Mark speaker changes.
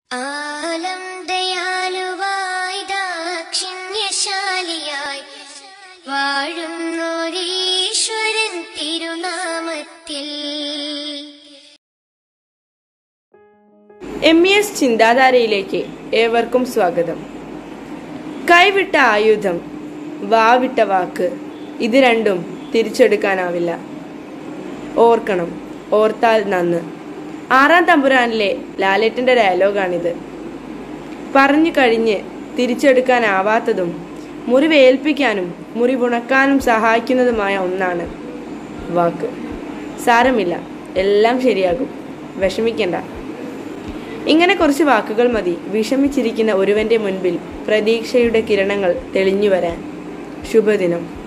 Speaker 1: ആലം ദയാലുവായി ദാക്ഷിണ്യശാലിയായി വാഴുന്നോരീശ്വരൻ തിരുനാമത്തിൽ
Speaker 2: M E S ചിന്താധാരയിലേക്ക് ഏവർക്കും സ്വാഗതം കൈവിട്ട ആയുധം വാവിട്ട വാക്ക് ഇത് രണ്ടും തിരിച്ചെടുക്കാനാവില്ല ഓർക്കണം ഓർത്താൽ നന്ന് ആറാം തമ്പുരാനിലെ ലാലേട്ടൻ്റെ ഡയലോഗാണിത് പറഞ്ഞു കഴിഞ്ഞ് തിരിച്ചെടുക്കാനാവാത്തതും മുറിവേൽപ്പിക്കാനും മുറിവുണക്കാനും സഹായിക്കുന്നതുമായ ഒന്നാണ് വാക്ക് സാരമില്ല എല്ലാം ശരിയാകും വിഷമിക്കണ്ട ഇങ്ങനെ കുറച്ച് വാക്കുകൾ മതി വിഷമിച്ചിരിക്കുന്ന ഒരുവന്റെ മുൻപിൽ പ്രതീക്ഷയുടെ കിരണങ്ങൾ തെളിഞ്ഞു വരാൻ ശുഭദിനം